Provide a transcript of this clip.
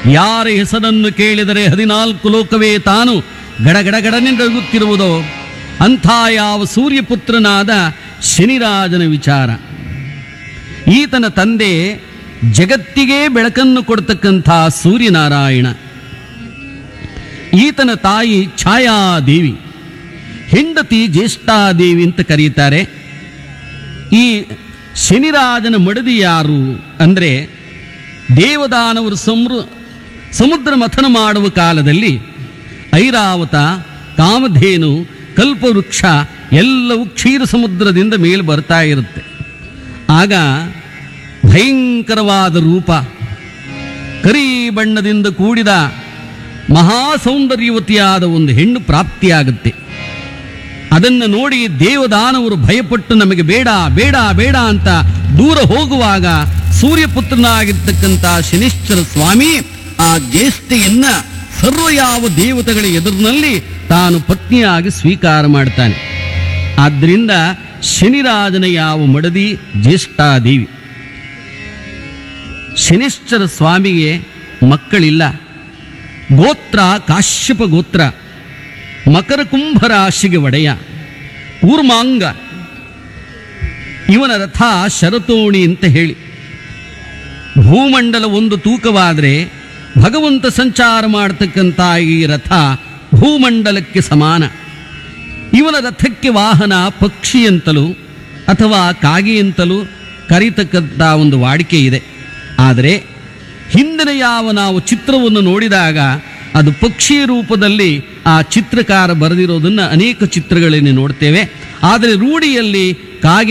ಯಾರ ಹೆಸರನ್ನು ಕೇಳಿದರೆ ಹದಿನಾಲ್ಕು ಲೋಕವೇ ತಾನು ಗಡಗಡಗಡನೆರಗುತ್ತಿರುವುದೋ ಅಂಥ ಯಾವ ಸೂರ್ಯಪುತ್ರನಾದ ಶನಿರಾಜನ ವಿಚಾರ ಈತನ ತಂದೆ ಜಗತ್ತಿಗೆ ಬೆಳಕನ್ನು ಕೊಡ್ತಕ್ಕಂಥ ಸೂರ್ಯನಾರಾಯಣ ಈತನ ತಾಯಿ ಛಾಯಾದೇವಿ ಹೆಂಡತಿ ಜ್ಯೇಷ್ಠಾದೇವಿ ಅಂತ ಕರೀತಾರೆ ಈ ಶನಿರಾಜನ ಮಡದಿ ಯಾರು ಅಂದರೆ ದೇವದಾನವರು ಸಮೃ ಸಮುದ್ರ ಮಥನ ಮಾಡುವ ಕಾಲದಲ್ಲಿ ಐರಾವತ ಕಾಮಧೇನು ಕಲ್ಪವೃಕ್ಷ ಎಲ್ಲವೂ ಕ್ಷೀರ ಸಮುದ್ರದಿಂದ ಮೇಲೆ ಬರ್ತಾ ಇರುತ್ತೆ ಆಗ ಭಯಂಕರವಾದ ರೂಪ ಕರಿ ಬಣ್ಣದಿಂದ ಕೂಡಿದ ಮಹಾ ಸೌಂದರ್ಯವತಿಯಾದ ಒಂದು ಹೆಣ್ಣು ಪ್ರಾಪ್ತಿಯಾಗುತ್ತೆ ಅದನ್ನು ನೋಡಿ ದೇವದಾನವರು ಭಯಪಟ್ಟು ನಮಗೆ ಬೇಡ ಬೇಡ ಬೇಡ ಅಂತ ದೂರ ಹೋಗುವಾಗ ಸೂರ್ಯಪುತ್ರನಾಗಿರ್ತಕ್ಕಂಥ ಶನಿಶ್ಚರ ಸ್ವಾಮಿ ಆ ಜ್ಯೇಷ್ಠೆಯನ್ನ ಸರ್ವ ಯಾವ ದೇವತೆಗಳ ಎದುರಿನಲ್ಲಿ ತಾನು ಪತ್ನಿಯಾಗಿ ಸ್ವೀಕಾರ ಮಾಡ್ತಾನೆ ಆದ್ದರಿಂದ ಶನಿರಾಜನ ಯಾವ ಮಡದಿ ಜ್ಯೇಷ್ಠಾದೇವಿ ಶನಿಶ್ಚರ ಸ್ವಾಮಿಗೆ ಮಕ್ಕಳಿಲ್ಲ ಗೋತ್ರ ಕಾಶ್ಯಪ ಗೋತ್ರ ಮಕರ ಕುಂಭ ರಾಶಿಗೆ ಒಡೆಯ ಕೂರ್ಮಾಂಗ ಇವನ ರಥ ಶರತೋಣಿ ಅಂತ ಹೇಳಿ ಭೂಮಂಡಲ ಒಂದು ತೂಕವಾದರೆ ಭಗವಂತ ಸಂಚಾರ ಮಾಡತಕ್ಕಂಥ ಈ ರಥ ಭೂಮಂಡಲಕ್ಕೆ ಸಮಾನ ಇವನ ರಥಕ್ಕೆ ವಾಹನ ಪಕ್ಷಿ ಅಂತಲೂ ಅಥವಾ ಕಾಗೆ ಅಂತಲೂ ಕರೀತಕ್ಕಂಥ ಒಂದು ವಾಡಿಕೆ ಇದೆ ಆದರೆ ಹಿಂದಿನ ಯಾವ ನಾವು ಚಿತ್ರವನ್ನು ನೋಡಿದಾಗ ಅದು ಪಕ್ಷಿ ರೂಪದಲ್ಲಿ ಆ ಚಿತ್ರಕಾರ ಬರೆದಿರೋದನ್ನು ಅನೇಕ ಚಿತ್ರಗಳಲ್ಲಿ ನೋಡ್ತೇವೆ ಆದರೆ ರೂಢಿಯಲ್ಲಿ ಕಾಗೆ